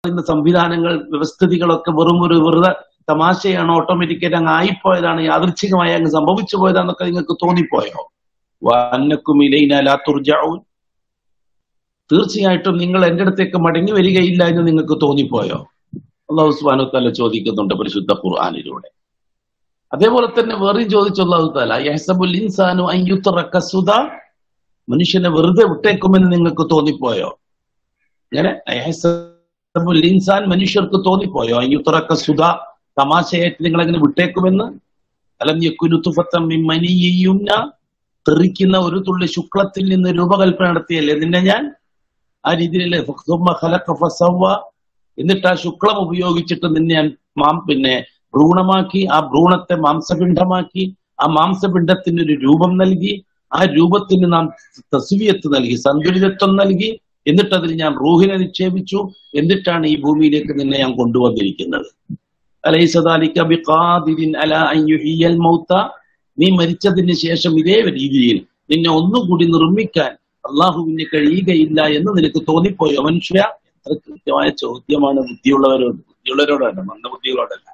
പറയുന്ന സംവിധാനങ്ങൾ വ്യവസ്ഥിതികളൊക്കെ വെറും ഒരു വെറുതെ തമാശയാണ് ഓട്ടോമാറ്റിക്കായിട്ട് അങ്ങ് ആയിപ്പോയതാണ് യാദൃച്ഛികമായി അങ്ങ് സംഭവിച്ചു പോയതാന്നൊക്കെ നിങ്ങൾക്ക് തോന്നിപ്പോയോ വന്നക്കും ഇലൈനാ തുർജാവൂൻ തീർച്ചയായിട്ടും നിങ്ങൾ എന്റെ അടുത്തേക്ക് മടങ്ങി വരികയില്ല എന്ന് നിങ്ങൾക്ക് തോന്നിപ്പോയോ അള്ളാഹു സുബാനു താല ചോദിക്കുന്നുണ്ട് പരിശുദ്ധ ഖുർആാനിലൂടെ അതേപോലെ തന്നെ വേറെയും ചോദിച്ചു അള്ളാഹു താല യഹ്സബുൽ ഇൻസാനു അയ്യുത്തറക്ക സുധ മനുഷ്യനെ വെറുതെ വിട്ടേക്കുമെന്ന് നിങ്ങൾക്ക് തോന്നിപ്പോയോ അങ്ങനെ യഹ്സബുൽ ഇൻസാൻ മനുഷ്യർക്ക് തോന്നിപ്പോയോ അയ്യുത്തറക്ക സുധ തമാശയായിട്ട് നിങ്ങൾ അങ്ങനെ വിട്ടേക്കുമെന്ന് അലം യക്കുനുത്തുഫത്തം മനിയുന്ന തെറിക്കുന്ന ഒരു തുള്ളി ശുക്ലത്തിൽ നിന്ന് രൂപകൽപ്പന നടത്തിയല്ലേ നിന്നെ ഞാൻ ആ രീതിയിലല്ലേ ഫഖ്തുമ്മ ഖലഖ ഫസവ്വ എന്നിട്ട് ആ ശുക്ലം ഉപയോഗിച്ചിട്ട് നിന്നെ ഞാൻ മാം പിന്നെ ഭ്രൂണമാക്കി ആ ഭ്രൂണത്തെ മാംസപിണ്ഡമാക്കി ആ മാംസപിണ്ഡത്തിന് ഒരു രൂപം നൽകി ആ രൂപത്തിന് നാം തസ്വിയത്ത് നൽകി സന്തുലിതത്വം നൽകി എന്നിട്ട് അതിൽ ഞാൻ റൂഹിനെ നിക്ഷേപിച്ചു എന്നിട്ടാണ് ഈ ഭൂമിയിലേക്ക് നിന്നെ ഞാൻ കൊണ്ടുവന്നിരിക്കുന്നത് അലൈസദാലിക ബിഖാദിരിൻ അലാ അൻ യുഹിയൽ മൗത നീ മരിച്ചതിന് ശേഷം ഇതേ രീതിയിൽ നിന്നെ ഒന്നുകൂടി നിർമ്മിക്കാൻ അള്ളാഹുവിന് കഴിയുകയില്ല എന്ന് നിനക്ക് തോന്നിപ്പോയോ മനുഷ്യ എത്ര കൃത്യമായ ചോദ്യമാണ് ബുദ്ധിയുള്ളവരോട് ബുദ്ധിയുള്ളവരോടല്ല മന്ദബുദ്ധികളോടല്ല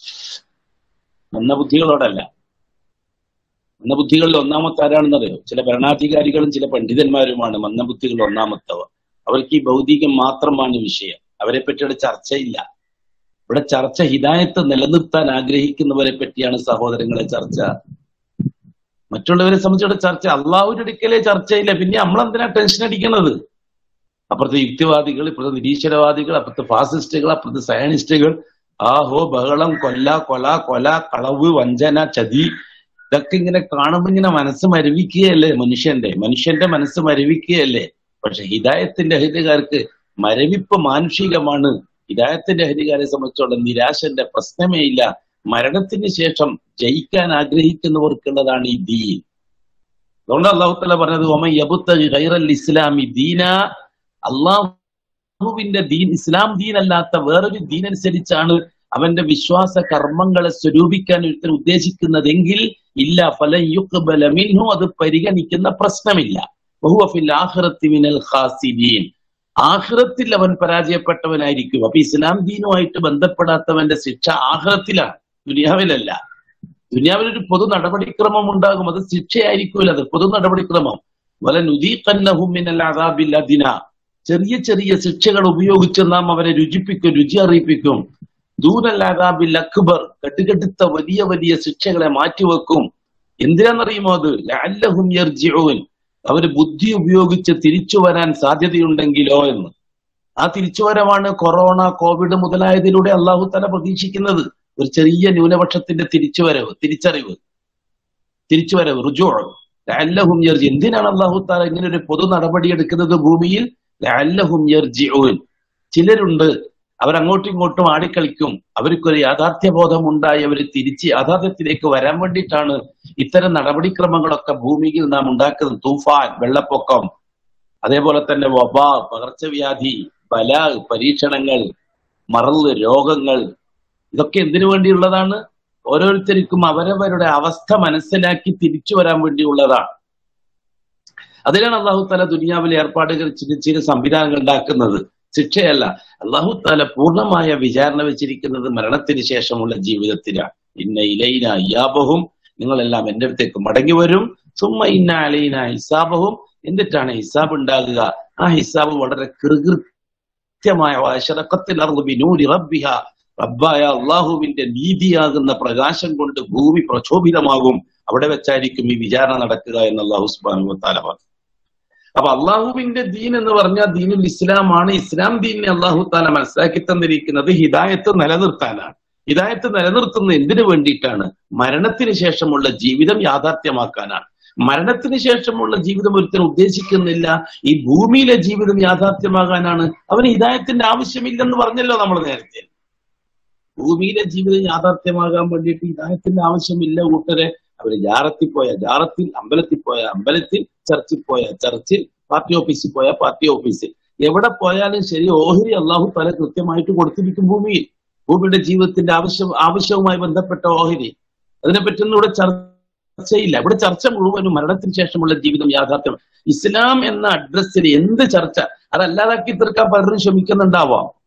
മന്ദബുദ്ധികളോടല്ല മന്ദബുദ്ധികളിൽ ഒന്നാമത്തെ ആരാണെന്നറിയോ ചില ഭരണാധികാരികളും ചില പണ്ഡിതന്മാരുമാണ് മന്ദബുദ്ധികൾ ഒന്നാമത്തവ അവർക്ക് ഈ ഭൗതികം മാത്രമാണ് വിഷയം അവരെ പറ്റിയുടെ ചർച്ചയില്ല ഇവിടെ ചർച്ച ഹിതായത്ത് നിലനിർത്താൻ ആഗ്രഹിക്കുന്നവരെ പറ്റിയാണ് സഹോദരങ്ങളെ ചർച്ച മറ്റുള്ളവരെ സംബന്ധിച്ചിടത്തോളം ചർച്ച അള്ളാഹുവിന്റെ അടുക്കലേ ചർച്ചയില്ല പിന്നെ നമ്മളെന്തിനാ ടെൻഷൻ അടിക്കുന്നത് അപ്പുറത്തെ യുക്തിവാദികൾ ഇപ്പുറത്തെ നിരീശ്വരവാദികൾ അപ്പുറത്തെ ഫാസിസ്റ്റുകൾ അപ്പുറത്തെ സയനിസ്റ്റുകൾ ആഹോ ബഹളം കൊല്ല കൊല കൊല കളവ് വഞ്ചന ചതി ഇതൊക്കെ ഇങ്ങനെ കാണുമ്പോൾ ഇങ്ങനെ മനസ്സ് മരവിക്കുകയല്ലേ മനുഷ്യന്റെ മനുഷ്യന്റെ മനസ്സ് മരവിക്കുകയല്ലേ പക്ഷെ ഹിദായത്തിന്റെ അഹിതകാർക്ക് മരവിപ്പ് മാനുഷികമാണ് ഹിദായത്തിന്റെ അഹിതകാരെ സംബന്ധിച്ചോളം നിരാശന്റെ പ്രശ്നമേ ഇല്ല മരണത്തിന് ശേഷം ജയിക്കാൻ ആഗ്രഹിക്കുന്നവർക്കുള്ളതാണ് ഈ ദീൻ അതുകൊണ്ട് അള്ളാഹുത്തല പറഞ്ഞത് ഒമ യബുത്തഹി ഖൈറൽ ഇസ്ലാമി ദീന അള്ളാഹുവിന്റെ ദീൻ ഇസ്ലാം ദീൻ അല്ലാത്ത വേറൊരു ദീൻ അനുസരിച്ചാണ് അവന്റെ വിശ്വാസ കർമ്മങ്ങളെ സ്വരൂപിക്കാൻ ഒരുത്തൻ ഉദ്ദേശിക്കുന്നതെങ്കിൽ ഇല്ല ഫലൻ യുക്ബല മിൻഹു അത് പരിഗണിക്കുന്ന പ്രശ്നമില്ല വഹുവ ഫിൽ ആഖിറത്തി മിനൽ ഖാസിരീൻ ആഹ്റത്തിൽ അവൻ പരാജയപ്പെട്ടവനായിരിക്കും അപ്പൊ ഇസ്ലാം ദീനുമായിട്ട് ബന്ധപ്പെടാത്തവന്റെ ശിക്ഷ ആഹ്റത്തിലാണ് ദുനിയാവിലല്ല ദുനിയാവിൽ ഒരു പൊതു നടപടിക്രമം ഉണ്ടാകും അത് ശിക്ഷയായിരിക്കുമല്ലോ അത് പൊതു നടപടിക്രമം വല നുദീഖന്നഹുമിനല്ലാദിന ചെറിയ ചെറിയ ശിക്ഷകൾ ഉപയോഗിച്ച് നാം അവരെ രുചിപ്പിക്കും രുചി അറിയിപ്പിക്കും ദൂരല്ലാതാബിൽ അക്ബർ കെട്ടുകെട്ടുത്ത വലിയ വലിയ ശിക്ഷകളെ മാറ്റിവെക്കും എന്തിനാണെന്നറിയുമോ അത് ലഅല്ലഹും യർജിഊൻ അവര് ബുദ്ധി ഉപയോഗിച്ച് തിരിച്ചു വരാൻ സാധ്യതയുണ്ടെങ്കിലോ എന്ന് ആ തിരിച്ചുവരവാണ് കൊറോണ കോവിഡ് മുതലായതിലൂടെ അള്ളാഹു തല പ്രതീക്ഷിക്കുന്നത് ഒരു ചെറിയ ന്യൂനപക്ഷത്തിന്റെ തിരിച്ചുവരവ് തിരിച്ചറിവ് തിരിച്ചുവരവ് റുജു ലഅല്ലഹും യർജി എന്തിനാണ് അള്ളാഹു താല ഇങ്ങനെ ഒരു പൊതു നടപടി എടുക്കുന്നത് ഭൂമിയിൽ ലഅല്ലഹും യർജിഊൻ ചിലരുണ്ട് അവരങ്ങോട്ടും ഇങ്ങോട്ടും ആടിക്കളിക്കും അവർക്കൊരു യാഥാർത്ഥ്യബോധം ഉണ്ടായി അവർ തിരിച്ച് യാഥാർത്ഥ്യത്തിലേക്ക് വരാൻ വേണ്ടിയിട്ടാണ് ഇത്തരം നടപടിക്രമങ്ങളൊക്കെ ഭൂമിയിൽ നാം ഉണ്ടാക്കുന്നത് തൂഫാൻ വെള്ളപ്പൊക്കം അതേപോലെ തന്നെ വബ പകർച്ചവ്യാധി ബല പരീക്ഷണങ്ങൾ മറല് രോഗങ്ങൾ ഇതൊക്കെ എന്തിനു വേണ്ടിയുള്ളതാണ് ഓരോരുത്തർക്കും അവരവരുടെ അവസ്ഥ മനസ്സിലാക്കി തിരിച്ചു വരാൻ വേണ്ടിയുള്ളതാണ് അതിനാണ് അള്ളാഹു താല ദുനിയാവിലെ ഏർപ്പാടുകൾ ചില ചില സംവിധാനങ്ങൾ ഉണ്ടാക്കുന്നത് ശിക്ഷയല്ല അള്ളാഹു താല പൂർണ്ണമായ വിചാരണ വെച്ചിരിക്കുന്നത് മരണത്തിന് ശേഷമുള്ള ജീവിതത്തിലാണ് ഇന്ന ഇലൈന അയ്യാബഹും നിങ്ങളെല്ലാം എൻ്റെ അടുത്തേക്ക് മടങ്ങി വരും സുമ്മ ഇന്ന അലൈന ഹിസാബഹും എന്നിട്ടാണ് ഹിസാബ് ഉണ്ടാകുക ആ ഹിസാബ് വളരെ കൃകൃത്യമായ റബ്ബിഹ റബ്ബായ അള്ളാഹുവിന്റെ നീതിയാകുന്ന പ്രകാശം കൊണ്ട് ഭൂമി പ്രക്ഷോഭിതമാകും അവിടെ വെച്ചായിരിക്കും ഈ വിചാരണ നടക്കുക എന്ന് അള്ളാഹു സുബാനു താല പറഞ്ഞു അപ്പൊ അള്ളാഹുവിന്റെ ദീൻ എന്ന് പറഞ്ഞാൽ ദീനുൽ ഇസ്ലാമാണ് ഇസ്ലാം ദീനിനെ അള്ളാഹു താല മനസ്സിലാക്കി തന്നിരിക്കുന്നത് ഹിദായത്ത് നിലനിർത്താനാണ് ഹിദായത്ത് നിലനിർത്തുന്നത് എന്തിനു വേണ്ടിയിട്ടാണ് മരണത്തിന് ശേഷമുള്ള ജീവിതം യാഥാർത്ഥ്യമാക്കാനാണ് മരണത്തിന് ശേഷമുള്ള ജീവിതം ഒരുത്തൻ ഉദ്ദേശിക്കുന്നില്ല ഈ ഭൂമിയിലെ ജീവിതം യാഥാർത്ഥ്യമാകാനാണ് അവന് ഹിദായത്തിന്റെ ആവശ്യമില്ലെന്ന് പറഞ്ഞല്ലോ നമ്മൾ നേരത്തെ ഭൂമിയിലെ ജീവിതം യാഥാർത്ഥ്യമാകാൻ വേണ്ടിയിട്ട് ഹിദായത്തിന്റെ ആവശ്യമില്ല കൂട്ടരെ അവര് ജാറത്തിൽ പോയ ജാറത്തിൽ അമ്പലത്തിൽ പോയ അമ്പലത്തിൽ ചർച്ചിൽ പോയ ചർച്ചിൽ പാർട്ടി ഓഫീസിൽ പോയ പാർട്ടി ഓഫീസിൽ എവിടെ പോയാലും ശരി ഓഹരി അള്ളാഹു തല കൃത്യമായിട്ട് കൊടുത്തിരിക്കും ഭൂമിയിൽ ഭൂമിയുടെ ജീവിതത്തിന്റെ ആവശ്യം ആവശ്യവുമായി ബന്ധപ്പെട്ട ഓഹരി അതിനെപ്പറ്റൊന്നും ഇവിടെ ചർച്ചയില്ല ഇവിടെ ചർച്ച മുഴുവനും മരണത്തിന് ശേഷമുള്ള ജീവിതം യാഥാർത്ഥ്യം ഇസ്ലാം എന്ന അഡ്രസ്സിൽ എന്ത് ചർച്ച അതല്ലാതാക്കി തീർക്കാൻ പലരും ശ്രമിക്കുന്നുണ്ടാവാം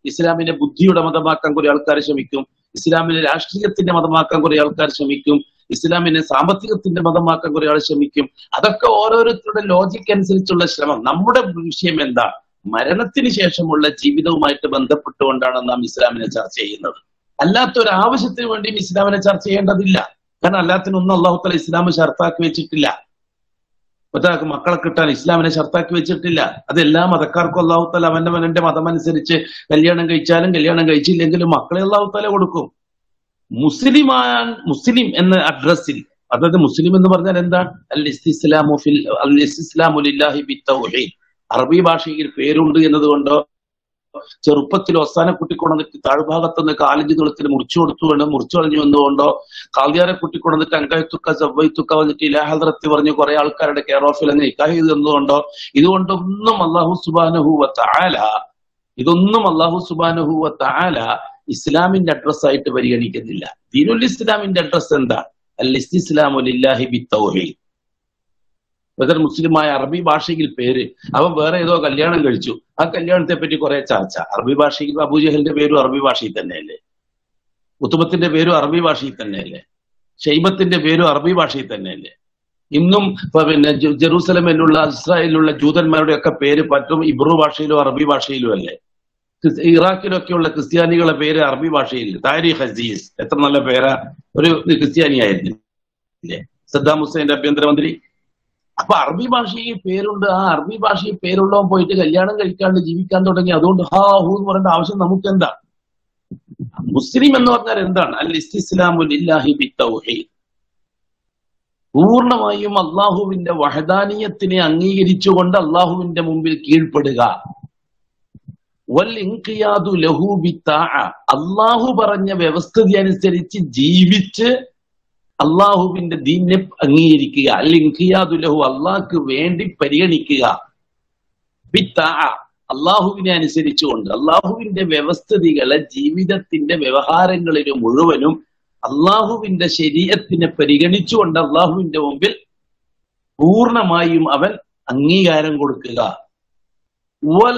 ഇസ്ലാമിനെ ബുദ്ധിയുടെ മതമാക്കാൻ കുറെ ആൾക്കാർ ശ്രമിക്കും ഇസ്ലാമിനെ രാഷ്ട്രീയത്തിന്റെ മതമാക്കാൻ കുറെ ആൾക്കാർ ശ്രമിക്കും ഇസ്ലാമിനെ സാമ്പത്തികത്തിന്റെ മതമാക്കാൻ കുറെ ആൾ ശ്രമിക്കും അതൊക്കെ ഓരോരുത്തരുടെ ലോജിക്ക് അനുസരിച്ചുള്ള ശ്രമം നമ്മുടെ വിഷയം എന്താ മരണത്തിന് ശേഷമുള്ള ജീവിതവുമായിട്ട് ബന്ധപ്പെട്ടുകൊണ്ടാണ് നാം ഇസ്ലാമിനെ ചർച്ച ചെയ്യുന്നത് അല്ലാത്ത ഒരു ആവശ്യത്തിന് വേണ്ടിയും ഇസ്ലാമിനെ ചർച്ച ചെയ്യേണ്ടതില്ല കാരണം അല്ലാത്തിനൊന്നും അള്ളാഹുത്തല ഇസ്ലാം ഷർത്താക്കി വെച്ചിട്ടില്ല ഒരാൾക്ക് മക്കളെ കിട്ടാൻ ഇസ്ലാമിനെ ഷർത്താക്കി വെച്ചിട്ടില്ല അത് എല്ലാ മതക്കാർക്കും അള്ളാഹുത്തല അവന്റെ അവന്റെ മതം അനുസരിച്ച് കല്യാണം കഴിച്ചാലും കല്യാണം കഴിച്ചില്ലെങ്കിലും മക്കളെ അള്ളാഹുത്തല കൊടുക്കും മുസ്ലിമാൻ മുസ്ലിം എന്ന അഡ്രസ്സിൽ അതായത് മുസ്ലിം എന്ന് പറഞ്ഞാൽ എന്താണ് അൽ ഇസ്തിസ്ലാമു ഫിൽ അൽ ഇസ്തിസ്ലാമു ലില്ലാഹി ബിത്തൗഹീദ് അറബി ഭാഷയിൽ പേരുണ്ട് എന്നതുകൊണ്ടോ ചെറുപ്പത്തിൽ ഒസാനെ കുട്ടിക്കൊണ്ടിട്ട് താഴ്ഭാഗത്ത് നിന്ന് കാലിഞ്ച് തുളത്തിൽ മുറിച്ചു കൊടുത്തു കൊണ്ട് മുറിച്ചു കളഞ്ഞു വന്നുകൊണ്ടോ കാലിയാരെ കുട്ടിക്കൊണ്ടിട്ട് അങ്കായത്തുക്ക സവ്വൈത്തുക്ക വന്നിട്ട് ഇലാഹദ്രത്തി പറഞ്ഞ് കുറെ ആൾക്കാരുടെ കെയർ ഓഫിൽ അങ്ങ് നിക്കാഹ് ചെയ്ത് തന്നുകൊണ്ടോ ഇതുകൊണ്ടൊന്നും അള്ളാഹു സുബാനഹുവ താല ഇതൊന്നും അള്ളാഹു സുബാനഹുവ താല ഇസ്ലാമിന്റെ അഡ്രസ് ആയിട്ട് പരിഗണിക്കുന്നില്ല ദീനുൽ ഇസ്ലാമിന്റെ അഡ്രസ് എന്താ അൽ ഇസ്തിസ്ലാമു ലില്ലാഹി ബിത്തൗഹീദ് വെതർ മുസ്ലിമായ അറബി ഭാഷയിൽ പേര് അവൻ വേറെ ഏതോ കല്യാണം കഴിച്ചു ആ കല്യാണത്തെ പറ്റി കുറെ ചർച്ച അറബി ഭാഷയിൽ അബൂജഹലിന്റെ പേരും അറബി ഭാഷയിൽ തന്നെയല്ലേ ഉത്തുബത്തിന്റെ പേരും അറബി ഭാഷയിൽ തന്നെയല്ലേ ഷെയ്ബത്തിന്റെ പേരും അറബി ഭാഷയിൽ തന്നെയല്ലേ ഇന്നും ഇപ്പൊ പിന്നെ ജെ- ജെറൂസലമിലുള്ള ഇസ്രായേലിലുള്ള ജൂതന്മാരുടെ ഒക്കെ പേര് പറ്റും ഇബ്രു ഭാഷയിലും അറബി ഭാഷയിലും അല്ലേ ക്രിസ്- ഇറാഖിലൊക്കെയുള്ള ക്രിസ്ത്യാനികളുടെ പേര് അറബി ഭാഷയിൽ താരിഖ് അസീസ് എത്ര നല്ല പേരാ ഒരു ക്രിസ്ത്യാനിയായിരുന്നു ഇല്ലേ സദ്ദാം ഹുസൈന്റെ ആഭ്യന്തരമന്ത്രി അപ്പൊ അറബി ഭാഷയിൽ പേരുണ്ട് ആ അറബി ഭാഷയിൽ പേരുള്ളവൻ പോയിട്ട് കല്യാണം കഴിക്കാണ്ട് ജീവിക്കാൻ തുടങ്ങി അതുകൊണ്ട് ഹാ ഹൂ എന്ന് പറയേണ്ട ആവശ്യം നമുക്ക് എന്താ മുസ്ലിം എന്ന് പറഞ്ഞാൽ എന്താണ് അൽ ഇസ്തിസ്ലാമു ലില്ലാഹി ബിത്തൗഹീദ് പൂർണ്ണമായും അള്ളാഹുവിന്റെ വഹദാനീയത്തിനെ അംഗീകരിച്ചുകൊണ്ട് അള്ളാഹുവിന്റെ മുമ്പിൽ കീഴ്പ്പെടുക വൽ ഇൻഖിയാദു ലഹു ബിത്താഅ അള്ളാഹു പറഞ്ഞ വ്യവസ്ഥിതി അനുസരിച്ച് ജീവിച്ച് അള്ളാഹുവിന്റെ ദീനെ അംഗീകരിക്കുക അൽ ഇൻഖിയാദു ലഹു അള്ളാഹ്ക്ക് വേണ്ടി പരിഗണിക്കുക ബിത്താഅ അള്ളാഹുവിനെ അനുസരിച്ചുകൊണ്ട് അള്ളാഹുവിന്റെ വ്യവസ്ഥിതികളെ ജീവിതത്തിന്റെ വ്യവഹാരങ്ങളിൽ മുഴുവനും അള്ളാഹുവിന്റെ ശരീരത്തിനെ പരിഗണിച്ചുകൊണ്ട് അള്ളാഹുവിന്റെ മുമ്പിൽ പൂർണ്ണമായും അവൻ അംഗീകാരം കൊടുക്കുക വൽ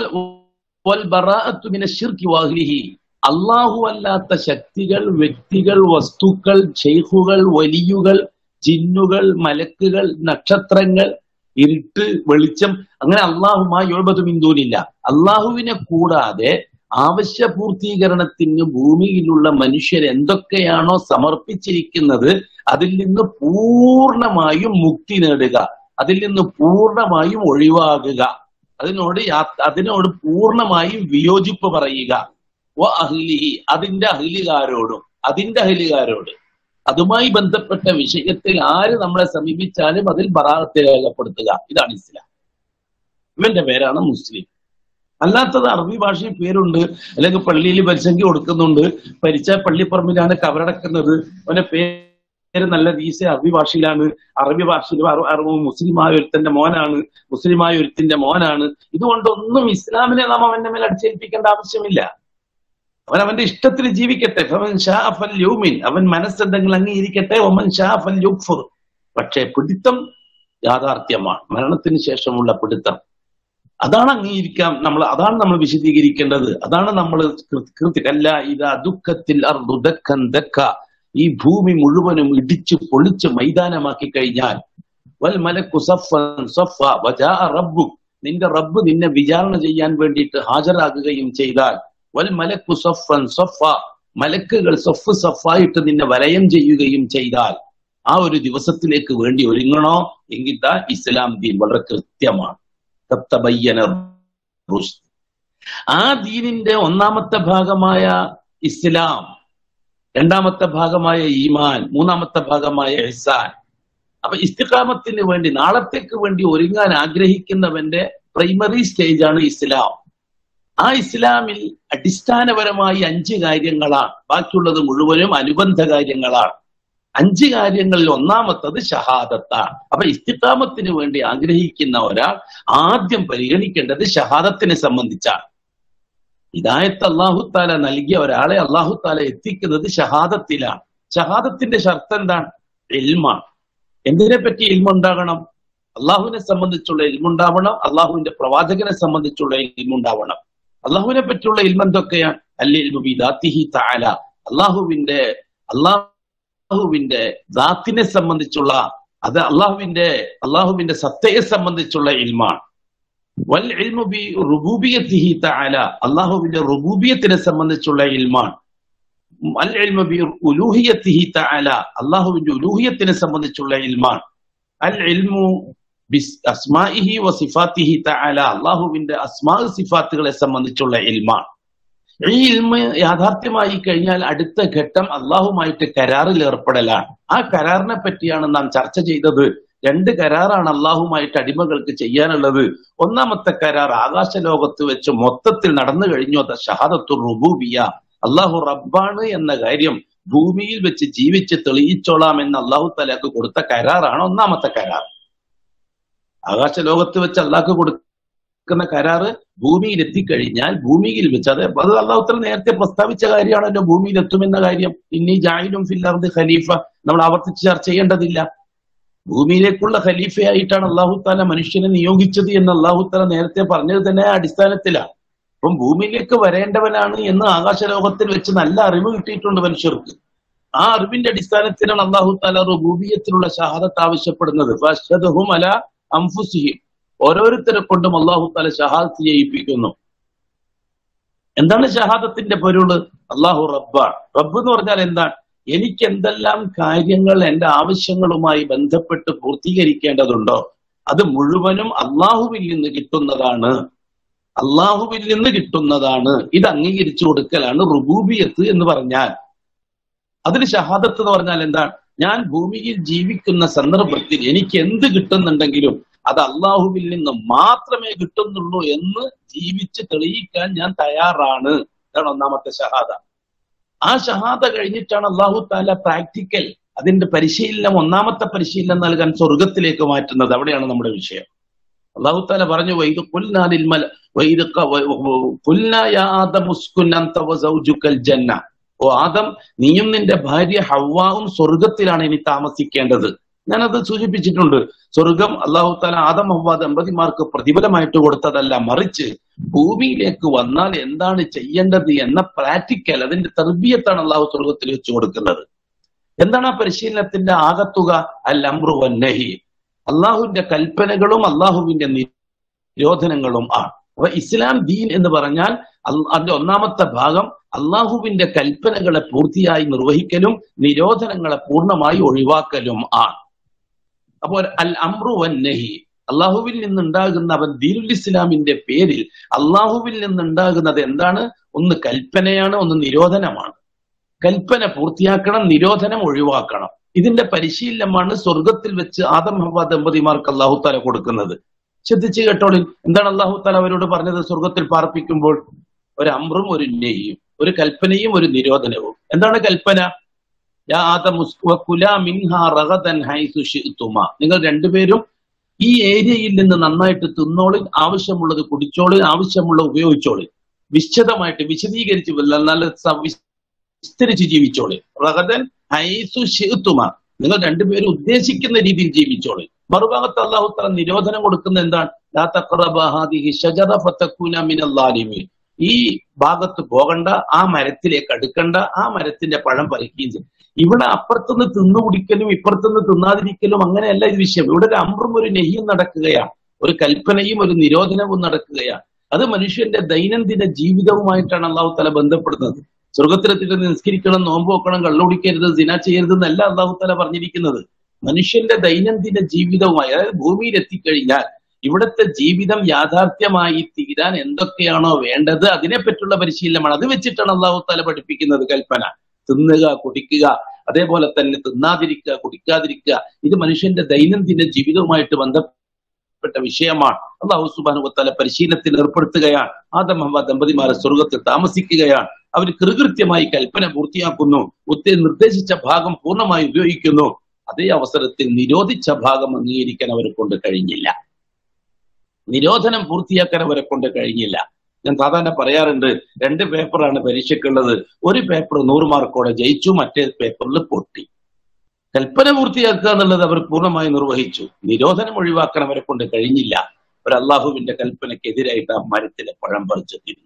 വൽ ബറാഅത്തു മിന ശിർക്കി വാഹ്ലിഹി അള്ളാഹു അല്ലാത്ത ശക്തികൾ വ്യക്തികൾ വസ്തുക്കൾ ഷെയ്ഖുകൾ വലിയുകൾ ജിന്നുകൾ മലക്കുകൾ നക്ഷത്രങ്ങൾ ഇരുട്ട് വെളിച്ചം അങ്ങനെ അള്ളാഹുമായി ഒഴുപത് ബിന്ദുവിനില്ല അള്ളാഹുവിനെ കൂടാതെ ആവശ്യ പൂർത്തീകരണത്തിന് ഭൂമിയിലുള്ള മനുഷ്യർ എന്തൊക്കെയാണോ സമർപ്പിച്ചിരിക്കുന്നത് അതിൽ നിന്ന് പൂർണ്ണമായും മുക്തി നേടുക അതിൽ നിന്ന് പൂർണ്ണമായും ഒഴിവാകുക അതിനോട് യാ- അതിനോട് പൂർണ്ണമായും വിയോജിപ്പ് പറയുക വ അഹ്ലിഹി അതിന്റെ അഹ്ലികാരോടും അതിന്റെ അഹ്ലികാരോട് അതുമായി ബന്ധപ്പെട്ട വിഷയത്തിൽ ആര് നമ്മളെ സമീപിച്ചാലും അതിൽ ബറാഹത്തെ രേഖപ്പെടുത്തുക ഇതാണ് ഇസ്ലാം ഇവന്റെ പേരാണ് മുസ്ലിം അല്ലാത്തത് അറബി ഭാഷയിൽ പേരുണ്ട് അല്ലെങ്കിൽ പള്ളിയിൽ പരിസംഖ്യ കൊടുക്കുന്നുണ്ട് പരിച്ച പള്ളിപ്പറമ്പിലാണ് കവറടക്കുന്നത് അവന്റെ പേര് നല്ല വീസ അറബി ഭാഷയിലാണ് അറബി ഭാഷയിൽ അറ- അറ- മുസ്ലിമായ ഒരുത്തന്റെ മോനാണ് മുസ്ലിമായ ഒരുത്തിന്റെ മോനാണ് ഇതുകൊണ്ടൊന്നും ഇസ്ലാമിനെ നാം അവന്റെ മേൽ അടിച്ചേൽപ്പിക്കേണ്ട ആവശ്യമില്ല അവൻ അവന്റെ ഇഷ്ടത്തിൽ ജീവിക്കട്ടെ ഫമൻ ഷാ ഫൽ യൂമിൻ അവൻ മനസ്സെന്തെങ്കിലും അംഗീകരിക്കട്ടെ ഒമൻ ഷാ ഫൽ യുക്ഫുർ പക്ഷേ പിടുത്തം യാഥാർത്ഥ്യമാണ് മരണത്തിന് ശേഷമുള്ള പിടുത്തം അതാണ് അംഗീകരിക്കാം നമ്മൾ അതാണ് നമ്മൾ വിശദീകരിക്കേണ്ടത് അതാണ് നമ്മൾ കൃത്യമല്ല ഇതാ ദുഃഖത്തിൽ അർദു ദക്കൻ ദക്ക ഈ ഭൂമി മുഴുവനും ഇടിച്ചു പൊളിച്ച് മൈതാനമാക്കി കഴിഞ്ഞാൽ വൽ മലക്കു സഫൻ സഫ വജാ റബ്ബു നിന്റെ റബ്ബ് നിന്നെ വിചാരണ ചെയ്യാൻ വേണ്ടിയിട്ട് ഹാജരാകുകയും ചെയ്താൽ വൽ മലക്കു സഫൻ സഫ മലക്കുകൾ സഫ് സഫായിട്ട് നിന്നെ വലയം ചെയ്യുകയും ചെയ്താൽ ആ ഒരു ദിവസത്തിലേക്ക് വേണ്ടി ഒരുങ്ങണോ എങ്കിൽ ദാ ഇസ്ലാം ദീൻ വളരെ കൃത്യമാണ് തത്തബയ്യന റുഷ്ദ്. ആ ദീനിന്റെ ഒന്നാമത്തെ ഭാഗമായ ഇസ്ലാം രണ്ടാമത്തെ ഭാഗമായ ഈമാൻ മൂന്നാമത്തെ ഭാഗമായ ഇഹ്സാൻ അപ്പൊ ഇസ്തിഖാമത്തിന് വേണ്ടി നാളത്തേക്ക് വേണ്ടി ഒരുങ്ങാൻ ആഗ്രഹിക്കുന്നവന്റെ പ്രൈമറി സ്റ്റേജ് ആണ് ഇസ്ലാം ആ ഇസ്ലാമിൽ അടിസ്ഥാനപരമായി അഞ്ച് കാര്യങ്ങളാണ് ബാക്കിയുള്ളത് മുഴുവനും അനുബന്ധ കാര്യങ്ങളാണ് അഞ്ച് കാര്യങ്ങളിൽ ഒന്നാമത്തത് ഷഹാദത്താണ് അപ്പൊ ഇസ്തിഖാമത്തിന് വേണ്ടി ആഗ്രഹിക്കുന്ന ഒരാൾ ആദ്യം പരിഗണിക്കേണ്ടത് ഷഹാദത്തിനെ സംബന്ധിച്ചാണ് ഹിദായത്ത് അള്ളാഹുത്താല നൽകിയ ഒരാളെ അള്ളാഹുത്താല എത്തിക്കുന്നത് ഷഹാദത്തിലാണ് ഷഹാദത്തിന്റെ ഷർത്ത് എന്താണ് എൽമാണ് എന്തിനെ പറ്റി ഇൽമുണ്ടാകണം അള്ളാഹുവിനെ സംബന്ധിച്ചുള്ള ഇൽമുണ്ടാവണം അള്ളാഹുവിന്റെ പ്രവാചകനെ സംബന്ധിച്ചുള്ള ഇൽമുണ്ടാവണം അള്ളാഹുവിനെ പറ്റിയുള്ള ഇൽമ എന്തൊക്കെയാണ് അല്ലിൽമുബിദാത്തിഹി താല അള്ളാഹുവിന്റെ അള്ളാഹുവിന്റെ ദാത്തിനെ സംബന്ധിച്ചുള്ള അത് അള്ളാഹുവിന്റെ അള്ളാഹുവിന്റെ സത്തയെ സംബന്ധിച്ചുള്ള ഇൽമാണ് വൽ ഇൽമു ബി റുബൂബിയത്തിഹി തആല അള്ളാഹുവിന്റെ റുബൂബിയത്തിനെ സംബന്ധിച്ചുള്ള ഇൽമാണ് അൽ ഇൽമു ബി ഉലൂഹിയത്തിഹി തആല അള്ളാഹുവിന്റെ ഉലൂഹിയത്തിനെ സംബന്ധിച്ചുള്ള ഇൽമാണ് അൽ ഇൽമു ബി അസ്മാഇഹി വ സിഫാത്തിഹി തആല അള്ളാഹുവിന്റെ അസ്മാ സിഫാത്തുകളെ സംബന്ധിച്ചുള്ള ഇൽമാണ് ഈ ഇൽമ യാഥാർത്ഥ്യമായി കഴിഞ്ഞാൽ അടുത്ത ഘട്ടം അള്ളാഹുമായിട്ട് കരാറിൽ ഏർപ്പെടലാണ് ആ കരാറിനെ പറ്റിയാണ് നാം ചർച്ച ചെയ്തത് രണ്ട് കരാറാണ് അള്ളാഹുമായിട്ട് അടിമകൾക്ക് ചെയ്യാനുള്ളത് ഒന്നാമത്തെ കരാർ ആകാശലോകത്ത് വെച്ച് മൊത്തത്തിൽ നടന്നു കഴിഞ്ഞു അത് ഷഹാദത്തു റുബൂബിയ അള്ളാഹു റബ്ബാണ് എന്ന കാര്യം ഭൂമിയിൽ വെച്ച് ജീവിച്ച് തെളിയിച്ചോളാം എന്ന് അള്ളാഹു തലാക്ക് കൊടുത്ത കരാറാണ് ഒന്നാമത്തെ കരാർ ആകാശലോകത്ത് വെച്ച് അള്ളാഹ് കൊടുക്കുന്ന കരാറ് ഭൂമിയിൽ എത്തിക്കഴിഞ്ഞാൽ ഭൂമിയിൽ വെച്ച് അത് അത് അള്ളാഹുത്തല നേരത്തെ പ്രസ്താവിച്ച കാര്യമാണല്ലോ ഭൂമിയിൽ എത്തുമെന്ന കാര്യം ഇനി ജാഹിലും ഫില്ലർദ് ഖലീഫ നമ്മൾ ആവർത്തിച്ച് ചർച്ച ചെയ്യേണ്ടതില്ല ഭൂമിയിലേക്കുള്ള ഖലീഫയായിട്ടാണ് അള്ളാഹു താല മനുഷ്യനെ നിയോഗിച്ചത് എന്ന് അള്ളാഹു താല നേരത്തെ പറഞ്ഞത് തന്നെ അടിസ്ഥാനത്തിലാണ് അപ്പം ഭൂമിയിലേക്ക് വരേണ്ടവനാണ് എന്ന് ആകാശലോകത്തിൽ വെച്ച് നല്ല അറിവ് കിട്ടിയിട്ടുണ്ട് മനുഷ്യർക്ക് ആ അറിവിന്റെ അടിസ്ഥാനത്തിലാണ് അള്ളാഹു താല റുബൂബിയത്തിലുള്ള ഷഹാദത്ത് ആവശ്യപ്പെടുന്നത് ഫഅഷ്ഹദുഹും അല അംഫുസിഹിം ഓരോരുത്തരെ കൊണ്ടും അള്ളാഹു താല ഷഹാദത്ത് ചെയ്യിപ്പിക്കുന്നു എന്താണ് ഷഹാദത്തിന്റെ പൊരുള് അള്ളാഹു റബ്ബാണ് റബ്ബ് എന്ന് പറഞ്ഞാൽ എന്താണ് എനിക്ക് എന്തെല്ലാം കാര്യങ്ങൾ എന്റെ ആവശ്യങ്ങളുമായി ബന്ധപ്പെട്ട് പൂർത്തീകരിക്കേണ്ടതുണ്ടോ അത് മുഴുവനും അള്ളാഹുവിൽ നിന്ന് കിട്ടുന്നതാണ് അള്ളാഹുവിൽ നിന്ന് കിട്ടുന്നതാണ് ഇത് അംഗീകരിച്ചു കൊടുക്കലാണ് റുബൂബിയത്ത് എന്ന് പറഞ്ഞാൽ അതിന് ഷഹാദത്ത് എന്ന് പറഞ്ഞാൽ എന്താണ് ഞാൻ ഭൂമിയിൽ ജീവിക്കുന്ന സന്ദർഭത്തിൽ എനിക്ക് എന്ത് കിട്ടുന്നുണ്ടെങ്കിലും അത് അള്ളാഹുവിൽ നിന്ന് മാത്രമേ കിട്ടുന്നുള്ളൂ എന്ന് ജീവിച്ച് തെളിയിക്കാൻ ഞാൻ തയ്യാറാണ് ഇതാണ് ഒന്നാമത്തെ ഷഹാദ ആ ഷഹാദ കഴിഞ്ഞിട്ടാണ് അള്ളാഹു താല പ്രാക്ടിക്കൽ അതിന്റെ പരിശീലനം ഒന്നാമത്തെ പരിശീലനം നൽകാൻ സ്വർഗത്തിലേക്ക് മാറ്റുന്നത് അവിടെയാണ് നമ്മുടെ വിഷയം അള്ളാഹു താല പറഞ്ഞു വൈദ് കുൽനാലിൽ മല വൈദ് കുൽനാ യാ ആദം ഉസ്കുൻ അൻത വസൗജുക്കൽ ജന്ന ഓ ആദം നീയും നിന്റെ ഭാര്യ ഹവ്വാവും സ്വർഗത്തിലാണ് ഇനി താമസിക്കേണ്ടത് ഞാനത് സൂചിപ്പിച്ചിട്ടുണ്ട് സ്വർഗം അള്ളാഹു താല ആദം ഹവ്വ ദമ്പതിമാർക്ക് പ്രതിഫലമായിട്ട് കൊടുത്തതല്ല മറിച്ച് ഭൂമിയിലേക്ക് വന്നാൽ എന്താണ് ചെയ്യേണ്ടത് എന്ന പ്രാക്ടിക്കൽ അതിന്റെ തർബീയത്താണ് അള്ളാഹു സ്വർഗത്തിൽ വെച്ച് കൊടുക്കുന്നത് എന്താണ് ആ പരിശീലനത്തിന്റെ ആകത്തുക അൽ അമ്രു വന്നഹി അള്ളാഹുവിന്റെ കൽപ്പനകളും അള്ളാഹുവിന്റെ നിരോധനങ്ങളും ആണ് അപ്പൊ ഇസ്ലാം ദീൻ എന്ന് പറഞ്ഞാൽ അതിന്റെ ഒന്നാമത്തെ ഭാഗം അള്ളാഹുവിന്റെ കൽപ്പനകളെ പൂർത്തിയായി നിർവഹിക്കലും നിരോധനങ്ങളെ പൂർണ്ണമായി ഒഴിവാക്കലും ആണ് അപ്പോൾ അൽ അമ്രു വന്നഹി അള്ളാഹുവിൽ നിന്നുണ്ടാകുന്ന അവൻ ദീനുൽ ഇസ്ലാമിന്റെ പേരിൽ അള്ളാഹുവിൽ നിന്നുണ്ടാകുന്നത് എന്താണ് ഒന്ന് കൽപ്പനയാണ് ഒന്ന് നിരോധനമാണ് കൽപ്പന പൂർത്തിയാക്കണം നിരോധനം ഒഴിവാക്കണം ഇതിന്റെ പരിശീലനമാണ് സ്വർഗത്തിൽ വെച്ച് ആദം ഹവ ദമ്പതിമാർക്ക് അള്ളാഹു താല കൊടുക്കുന്നത് ശ്രദ്ധിച്ചു കേട്ടോളിൻ എന്താണ് അള്ളാഹു താല അവരോട് പറഞ്ഞത് സ്വർഗത്തിൽ പാർപ്പിക്കുമ്പോൾ ഒരു അമ്രും ഒരു നെയ്യും ഒരു കൽപ്പനയും ഒരു നിരോധനവും എന്താണ് കൽപ്പന നിങ്ങൾ രണ്ടുപേരും ഈ ഏരിയയിൽ നിന്ന് നന്നായിട്ട് തിന്നോളിൻ ആവശ്യമുള്ളത് കുടിച്ചോളിൻ ആവശ്യമുള്ള ഉപയോഗിച്ചോളിൻ വിശദമായിട്ട് വിശദീകരിച്ച് നല്ല വിസ്തരിച്ച് ജീവിച്ചോളിൻ റഹദൻ ഹൈസു ഷിത്തുമ നിങ്ങൾ രണ്ടുപേരും ഉദ്ദേശിക്കുന്ന രീതിയിൽ ജീവിച്ചോളിൻ മറുഭാഗത്ത് അള്ളാഹു തല നിരോധനം കൊടുക്കുന്ന എന്താണ് ഈ ഭാഗത്ത് പോകണ്ട ആ മരത്തിലേക്ക് അടുക്കണ്ട ആ മരത്തിന്റെ പഴം പറിക്കുകയും ചെയ്യും ഇവിടെ അപ്പുറത്തുനിന്ന് തിന്നു കുടിക്കലും ഇപ്പുറത്തുനിന്ന് തിന്നാതിരിക്കലും അങ്ങനെയല്ല ഇത് വിഷയം ഇവിടെ ഒരു അമ്രും ഒരു നെയ്യും നടക്കുകയാണ് ഒരു കൽപ്പനയും ഒരു നിരോധനവും നടക്കുകയാണ് അത് മനുഷ്യന്റെ ദൈനംദിന ജീവിതവുമായിട്ടാണ് അള്ളാഹു തല ബന്ധപ്പെടുന്നത് സ്വർഗത്തിലെത്തിട്ട് നിസ്കരിക്കണം നോമ്പ് വെക്കണം കള്ളുടിക്കരുത് ദിന ചെയ്യരുത് എന്നല്ല അള്ളാഹു തല പറഞ്ഞിരിക്കുന്നത് മനുഷ്യന്റെ ദൈനംദിന ജീവിതവുമായി അതായത് ഭൂമിയിൽ എത്തിക്കഴിഞ്ഞാൽ ഇവിടുത്തെ ജീവിതം യാഥാർത്ഥ്യമായി തീരാൻ എന്തൊക്കെയാണോ വേണ്ടത് അതിനെപ്പറ്റിയുള്ള പരിശീലനമാണ് അത് വെച്ചിട്ടാണ് അള്ളാഹു താല പഠിപ്പിക്കുന്നത് കൽപ്പന തിന്നുക കുടിക്കുക അതേപോലെ തന്നെ തിന്നാതിരിക്കുക കുടിക്കാതിരിക്കുക ഇത് മനുഷ്യന്റെ ദൈനംദിന ജീവിതവുമായിട്ട് ബന്ധപ്പെട്ട വിഷയമാണ് അള്ളാഹു സുബാനുവത്താല പരിശീലനത്തിൽ ഏർപ്പെടുത്തുകയാണ് ആദം ഹവ ദമ്പതിമാർ സ്വർഗത്തിൽ താമസിക്കുകയാണ് അവർ കൃകൃത്യമായി കൽപ്പന പൂർത്തിയാക്കുന്നു ഉത്തേ നിർദ്ദേശിച്ച ഭാഗം പൂർണ്ണമായി ഉപയോഗിക്കുന്നു അതേ അവസരത്തിൽ നിരോധിച്ച ഭാഗം അംഗീകരിക്കാൻ അവരെ കൊണ്ട് കഴിഞ്ഞില്ല നിരോധനം പൂർത്തിയാക്കാൻ അവരെ കൊണ്ട് കഴിഞ്ഞില്ല ഞാൻ സാധാരണ പറയാറുണ്ട് രണ്ട് പേപ്പറാണ് പരീക്ഷയ്ക്കുള്ളത് ഒരു പേപ്പർ നൂറ് മാർക്കോടെ ജയിച്ചു മറ്റേ പേപ്പറിൽ പൊട്ടി കൽപ്പന പൂർത്തിയാക്കുക എന്നുള്ളത് അവർ പൂർണ്ണമായി നിർവഹിച്ചു നിരോധനം ഒഴിവാക്കാൻ അവരെ കൊണ്ട് കഴിഞ്ഞില്ല ഒരു അള്ളാഹുവിന്റെ കൽപ്പനയ്ക്കെതിരായിട്ട് ആ മരത്തിലെ പഴം പറിച്ചെത്തിയിരുന്നു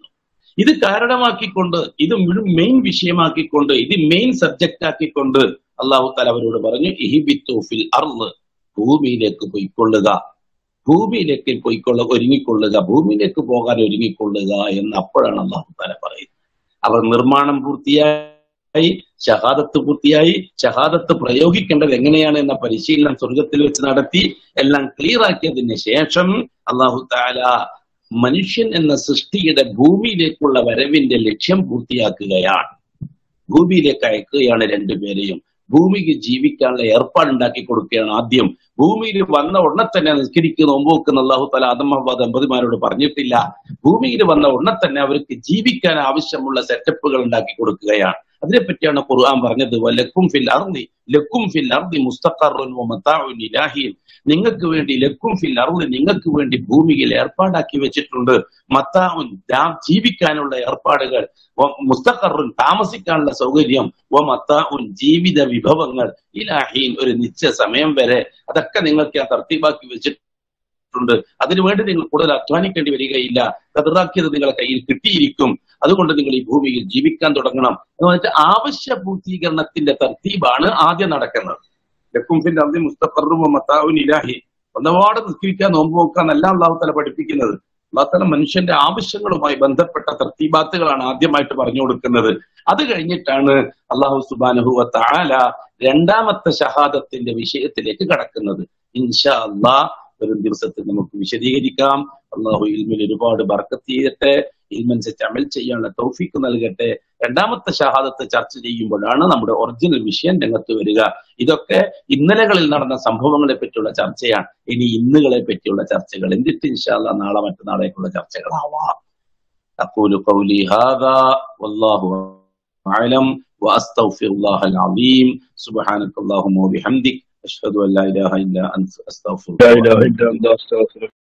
ഇത് കാരണമാക്കിക്കൊണ്ട് ഇത് മെയിൻ വിഷയമാക്കിക്കൊണ്ട് ഇത് മെയിൻ സബ്ജക്റ്റ് ആക്കിക്കൊണ്ട് അള്ളാഹു താല അവരോട് പറഞ്ഞു ഇഹിബിത്തു ഫിൽ അർള് ഭൂമിയിലേക്ക് പൊയ്ക്കൊള്ളുക ഭൂമിയിലേക്ക് പോയിക്കൊള്ള ഒരുങ്ങിക്കൊള്ളുക ഭൂമിയിലേക്ക് പോകാൻ ഒരുങ്ങിക്കൊള്ളുക എന്ന് അപ്പോഴാണ് അള്ളാഹു താല പറയുന്നത് അവർ നിർമ്മാണം പൂർത്തിയായി ഷഹാദത്ത് പൂർത്തിയായി ഷഹാദത്ത് പ്രയോഗിക്കേണ്ടത് എങ്ങനെയാണ് എന്ന പരിശീലനം സ്വർഗത്തിൽ വെച്ച് നടത്തി എല്ലാം ക്ലിയർ ആക്കിയതിന് ശേഷം അള്ളാഹു താല മനുഷ്യൻ എന്ന സൃഷ്ടിയുടെ ഭൂമിയിലേക്കുള്ള വരവിന്റെ ലക്ഷ്യം പൂർത്തിയാക്കുകയാണ് ഭൂമിയിലേക്ക് അയക്കുകയാണ് രണ്ടുപേരെയും ഭൂമിക്ക് ജീവിക്കാനുള്ള ഏർപ്പാടുണ്ടാക്കി കൊടുക്കുകയാണ് ആദ്യം ഭൂമിയിൽ വന്ന ഉടനെ തന്നെ നിസ്കരിക്കുന്ന ഒമ്പുവെക്കുന്ന അള്ളാഹു തല ആദമഹബ ദമ്പതിമാരോട് പറഞ്ഞിട്ടില്ല ഭൂമിയിൽ വന്ന ഉടനെ തന്നെ അവർക്ക് ജീവിക്കാൻ ആവശ്യമുള്ള സെറ്റപ്പുകൾ ഉണ്ടാക്കി കൊടുക്കുകയാണ് അതിനെപ്പറ്റിയാണ് ഖുർആൻ പറഞ്ഞത് ലക്കും ഫിൽ അർദി ലക്കും ഫിൽ അർദി മുസ്തഖറുൻ വമതാഉൻ ഇലാഹിൻ നിങ്ങൾക്ക് വേണ്ടി ലക്കും ഫിൽ അർദി നിങ്ങൾക്ക് വേണ്ടി ഭൂമിയിൽ ഏർപ്പാടാക്കി വെച്ചിട്ടുണ്ട് മത്താഉൻ ജീവിക്കാനുള്ള ഏർപ്പാടുകൾ മുസ്തഖറുൻ താമസിക്കാനുള്ള സൗകര്യം വ മത്താഉൻ ജീവിത വിഭവങ്ങൾ ഇലാഹീൻ ഒരു നിശ്ചയ സമയം വരെ അതൊക്കെ നിങ്ങൾക്ക് ഞാൻ തർത്തീബാക്കി വെച്ചിട്ടുണ്ട് അതിനുവേണ്ടി നിങ്ങൾ കൂടുതൽ അധ്വാനിക്കേണ്ടി വരികയില്ല കതിറാക്കിയത് നിങ്ങളെ കയ്യിൽ കിട്ടിയിരിക്കും അതുകൊണ്ട് നിങ്ങൾ ഈ ഭൂമിയിൽ ജീവിക്കാൻ തുടങ്ങണം എന്ന് വെച്ചാൽ ആവശ്യ പൂർത്തീകരണത്തിന്റെ തർത്തീബാണ് ആദ്യം നടക്കുന്നത് ലക്കുംഫിന്റെ അന്ത്യം മുസ്തഖറും മത്താവുൻ ഇലാഹി ഒന്നപാട് നിസ്കരിക്കാൻ നോമ്പ് നോക്കാൻ അല്ല അള്ളാഹുത്തല പഠിപ്പിക്കുന്നത് അള്ളാഹുത്തല മനുഷ്യന്റെ ആവശ്യങ്ങളുമായി ബന്ധപ്പെട്ട തർത്തീബാത്തുകളാണ് ആദ്യമായിട്ട് പറഞ്ഞു കൊടുക്കുന്നത് അത് കഴിഞ്ഞിട്ടാണ് അള്ളാഹു സുബാനുഹുവ താല രണ്ടാമത്തെ ഷഹാദത്തിന്റെ വിഷയത്തിലേക്ക് കടക്കുന്നത് ഇൻഷാ അള്ളാഹ് വരും ദിവസത്തിൽ നമുക്ക് വിശദീകരിക്കാം അള്ളാഹു ഇൽമിൽ ഒരുപാട് ബർക്കത്ത് ചെയ്യട്ടെ ഇൽമനുസരിച്ച് അമൽ ചെയ്യാനുള്ള തൗഫീക്ക് നൽകട്ടെ രണ്ടാമത്തെ ഷഹാദത്ത് ചർച്ച ചെയ്യുമ്പോഴാണ് നമ്മുടെ ഒറിജിനൽ വിഷയം രംഗത്ത് വരിക ഇതൊക്കെ ഇന്നലകളിൽ നടന്ന സംഭവങ്ങളെ പറ്റിയുള്ള ചർച്ചയാണ് ഇനി ഇന്നുകളെ പറ്റിയുള്ള ചർച്ചകൾ എന്നിട്ട് ഇൻഷാല്ല നാളെ മറ്റന്നാളേക്കുള്ള ചർച്ചകളാവാം أقول قولي هذا والله أعلم وأستغفر الله العظيم سبحانك اللهم وبحمدك أشهد أن لا إله إلا أنت أستغفرك لا إله إلا أنت أستغفرك